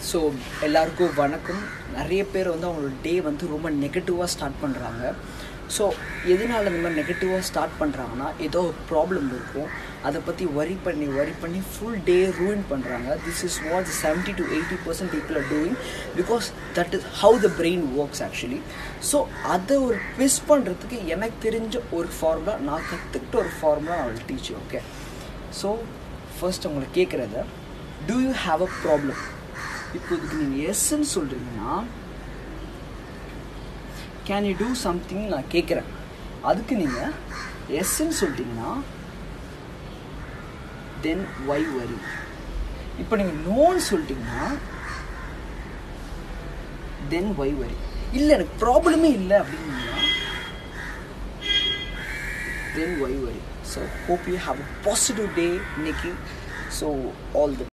so எல்லாருக்கும் வணக்கம் நிறைய பேர் வந்து அவங்களோட டே வந்து ரொம்ப நெகட்டிவாக ஸ்டார்ட் பண்ணுறாங்க ஸோ எதனால இந்த மாதிரி நெகட்டிவாக ஸ்டார்ட் பண்ணுறாங்கன்னா ஏதோ ஒரு ப்ராப்ளம் இருக்கும் அதை பற்றி வரி பண்ணி வரி பண்ணி ஃபுல் டே ரூயின் பண்ணுறாங்க this is what seventy to eighty percent people are doing because that is how the brain works actually so அதை ஒரு ட்விஸ் பண்ணுறதுக்கு எனக்கு தெரிஞ்ச ஒரு ஃபார்முலா நான் கற்றுக்கிட்ட ஒரு ஃபார்முலா நான் அவள் டீச் ஓகே ஸோ ஃபர்ஸ்ட் உங்களை கேட்குறத do you have a problem இப்போ இதுக்கு நீங்கள் எஸ்ன்னு சொல்கிறீங்கன்னா கேன் யூ டூ சம்திங் நான் கேட்குறேன் அதுக்கு நீங்கள் எஸ்ன்னு சொல்லிட்டீங்கன்னா தென் ஒய் வரி இப்போ நீங்கள் நோன்னு சொல்லிட்டீங்கன்னா தென் ஒய் வரி இல்லை எனக்கு ப்ராப்ளமே இல்லை அப்படின்னா then why worry so hope you have a positive day இன்னைக்கு ஸோ ஆல் தி